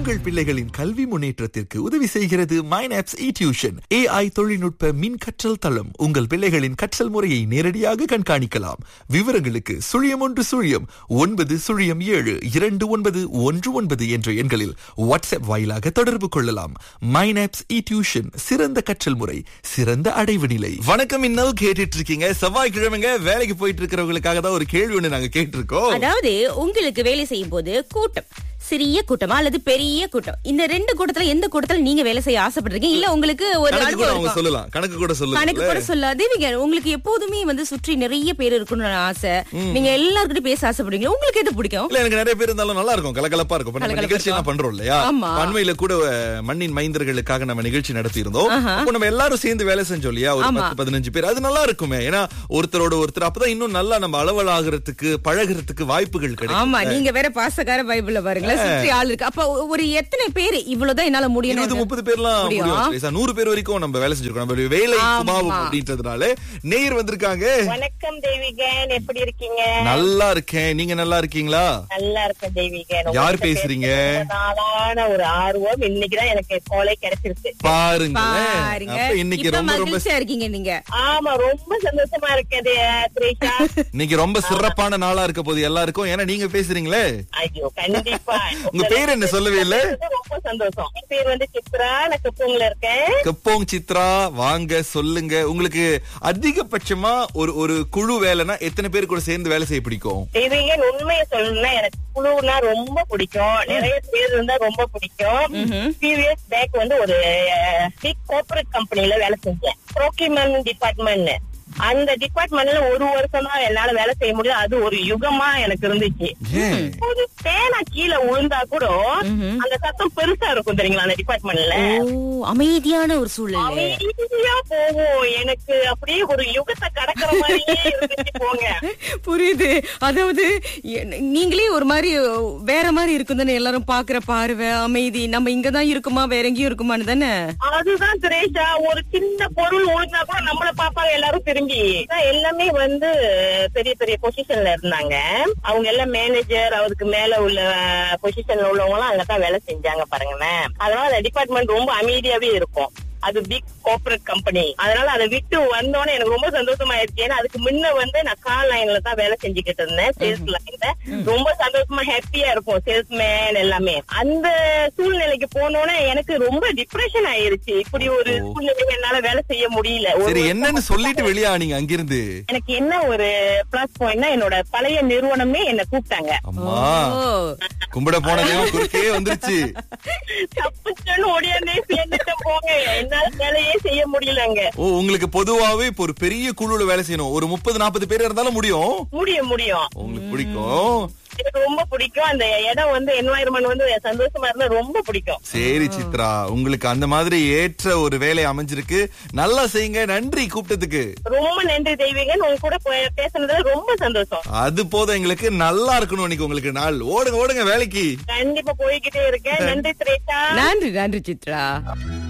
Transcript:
உங்கள் பிள்ளைகளின் கல்வி முன்னேற்றத்திற்கு உதவி செய்கிறது மைனாப்ஸ் இ டியூஷன் ஏஐ தொழில்நுட்ப மின் கற்றல் தளம் உங்கள் பிள்ளைகளின் கற்றல் முறையை நேரடியாக கண்காணிக்கலாம் விவரங்களுக்கு சுழியம் ஒன்று சுழியம் ஒன்பது சுழியம் ஏழு இரண்டு ஒன்பது ஒன்று ஒன்பது என்ற எண்களில் வாட்ஸ்அப் வாயிலாக தொடர்பு கொள்ளலாம் மைனாப்ஸ் இ டியூஷன் சிறந்த கற்றல் முறை சிறந்த அடைவு நிலை வணக்கம் இன்னல் கேட்டுட்டு இருக்கீங்க செவ்வாய்க்கிழமைங்க வேலைக்கு போயிட்டு இருக்கிறவங்களுக்காக தான் ஒரு கேள்வி ஒண்ணு நாங்க கேட்டிருக்கோம் அதாவது உங்களுக்கு வேலை செய்யும் போது கூட்டம் சிறிய கூட்டமா அல்லது பெரிய கூட்டம் இந்த ரெண்டு கூட்டத்துல எந்த கூட்டத்துல நீங்க வேலை செய்ய ஆசைப்படுறீங்க இல்ல உங்களுக்கு ஒரு கணக்கு கூட அனுபவம் அவங்க இருக்கும். சொல்லலாம் கணக்கு கூட கணக்கு கூட சொல்லுங்க சொல்லாது நீங்க உங்களுக்கு எப்போதுமே வந்து சுற்றி நிறைய பேர் இருக்கணும்னு ஆசை நீங்க எல்லார்கிட்டயும் பேச ஆசைப்படுறீங்க உங்களுக்கு எது பிடிக்கும் இல்ல எனக்கு நிறைய பேர் இருந்தாலும் நல்லா இருக்கும் கலகலப்பா இருக்கும் இப்ப நம்ம கலகலப்பா நிகழ்ச்சி எல்லாம் பண்றோம் இல்லையா ஆமா. அண்மையில கூட அஹ், மண்ணின் மைந்தர்களுக்காக நம்ம நிகழ்ச்சி நடத்தி இருந்தோம் அப்போ நம்ம எல்லாரும் சேர்ந்து வேலை செஞ்சோம் இல்லையா ஒரு ஆமா. பத்து பதினஞ்சு பேர் அது நல்லா இருக்குமே ஏன்னா ஒருத்தரோட ஒருத்தர் அப்பதான் இன்னும் நல்லா நம்ம அளவலாகிறதுக்கு பழகுறதுக்கு வாய்ப்புகள் கிடைக்கும் ஆமா நீங்க வேற பாசக்கார பைபிள்ல பாருங்களேன் சுற்றி ஆள் இருக்கு அப்ப ஒரு எத்தனை பேர் இவ்வளவுதான் என்னால இருபது முடியும் முப்பது பேர்லாம் முடியும். முடியும் சுரேஷா. நூறு பேர் வரைக்கும் நம்ம வேலை செஞ்சிருக்கோம் நம்ம வேலை ஆமா. சுபாவம் அப்படின்றதுனால நேயர் வந்திருக்காங்க வணக்கம் தேவிகன் எப்படி இருக்கீங்க நல்லா இருக்கேன் நீங்க நல்லா இருக்கீங்களா நல்லா இருக்கேன் தேவிகன் யார் உங்கள்ட்ட பேசுறீங்க? பேச ரொம்ப நாளான ஒரு ஆர்வம் இன்னைக்குதான் எனக்கு கோலை கிடைச்சிருக்கு பாருங்க பாருங்க அப்ப இன்னைக்கு இப்ப ரொம்ப ரொம்ப மகிழ்ச்சியா இருக்கீங்க நீங்க ஆமா ரொம்ப சந்தோஷமா இருக்கேன் தே- திரேஷா இன்னைக்கு ரொம்ப சிறப்பான நாளா இருக்க போது எல்லாருக்கும் ஏன்னா நீங்க பேசுறீங்களே ஐயோ கண்டிப்பா உங்க பேர் என்ன சொல்லவே இல்ல ரொம்ப சந்தோஷம் என் பேர் வந்து சித்ரா நான் குப்பூங்ல இருக்கேன் கப்போங் சித்ரா வாங்க சொல்லுங்க உங்களுக்கு அதிகபட்சமா ஒரு ஒரு குழு வேலைனா எத்தனை பேர் கூட சேர்ந்து வேலை செய்ய பிடிக்கும் தேவிகன் உண்மையை சொல்லணும்னா எனக்கு குழுனா ரொம்ப பிடிக்கும் நிறைய பேர் இருந்தா ரொம்ப பிடிக்கும் few years பேக் வந்து ஒரு பிக் கார்பரேட் கம்பெனில வேலை செஞ்சேன் ப்ரோக்யூமெண்ட் டிபார்ட்மெண்ட் அந்த டிபார்ட்மெண்ட்ல ஒரு வருஷம் தான் என்னால வேலை செய்ய முடியும் அது ஒரு யுகமா எனக்கு இருந்துச்சு ஏன் ஒரு பேனா கீழே விழுந்தா கூட அந்த சத்தம் பெருசா இருக்கும் தெரியுங்களா அந்த டிபார்ட்மெண்ட்ல ஓ அமைதியான ஒரு சூழ்நிலை அமைதியா போகும் எனக்கு அப்படியே ஒரு யுகத்தை கடக்கிற மாதிரியே இருந்துச்சு போங்க புரியுது அதாவது எ- நீங்களே ஒரு மாதிரி வேற மாதிரி இருக்கும் தானே எல்லாரும் பாக்குற பார்வை அமைதி நம்ம இங்கதான் இருக்குமா வேற எங்கேயும் இருக்குமான்னு தானே அதுதான் திரேஷா ஒரு சின்ன பொருள் விழுந்தா கூட நம்மள பாப்பாங்க எல்லாரும் திரும்பி அதான் எல்லாமே வந்து பெரிய பெரிய பொசிஷன்ல இருந்தாங்க அவங்க எல்லாம் மேனேஜர் அவருக்கு மேல உள்ள பொசிஷன்ல உள்ளவங்க எல்லாம் அங்கதான் வேலை செஞ்சாங்க பாருங்களேன் அதனால அந்த டிபார்ட்மெண்ட் ரொம்ப அமைதியாவே இருக்கும் அது பிக் கார்பரேட் கம்பெனி அதனால அதை விட்டு வந்தோடனே எனக்கு ரொம்ப சந்தோஷமாயிருச்சு ஏன்னா அதுக்கு முன்ன வந்து நான் கால் லைன்ல தான் வேலை செஞ்சுக்கிட்டு இருந்தேன் சேல்ஸ் லைன்ல ரொம்ப சந்தோஷமா ஹாப்பியா இருக்கும் சேல்ஸ்மேன் எல்லாமே அந்த சூழ்நிலைக்கு போனோடனே எனக்கு ரொம்ப டிப்ரெஷன் ஆயிருச்சு இப்படி ஒரு சூழ்நிலை என்னால வேலை செய்ய முடியல ஒரு சரி என்னன்னு சொல்லிட்டு வெளியே ஆனீங்க அங்கிருந்து எனக்கு என்ன ஒரு பிளஸ் பாயிண்ட்னா என்னோட பழைய நிறுவனமே என்ன கூப்பிட்டாங்க அம்மா ஓ கும்பிட போனதையும் குறுக்கே வந்துருச்சு தப்புச்சுன்னு ஓடியாந்தே சேர்ந்துட்டு போங்க என்னால வேலையே செய்ய முடியலங்க ஓ உங்களுக்கு பொதுவாவே இப்போ ஒரு பெரிய குழுல வேலை செய்யணும் ஒரு முப்பது நாற்பது பேர் இருந்தாலும் முடியும் முடியும் முடியும் உங்களுக்கு பிடிக்கும் எனக்கு ரொம்ப பிடிக்கும் அந்த இடம் வந்து என்வாயர்மெண்ட் வந்து சந்தோஷமா இருந்தா ரொம்ப பிடிக்கும் சரி சித்ரா உங்களுக்கு அந்த மாதிரி ஏற்ற ஒரு வேலை அமைஞ்சிருக்கு நல்லா செய்யுங்க நன்றி கூப்பிட்டதுக்கு ரொம்ப நன்றி தெய்வீகன் உங்க கூட பே- பேசுனதுல ரொம்ப சந்தோஷம் அது போதும் எங்களுக்கு நல்லா இருக்கணும் இன்னைக்கு உங்களுக்கு நாள் ஓடுங்க ஓடுங்க வேலைக்கு கண்டிப்பா போய்கிட்டே இருக்கேன் நன்றி திரேஷா நன்றி நன்றி சித்ரா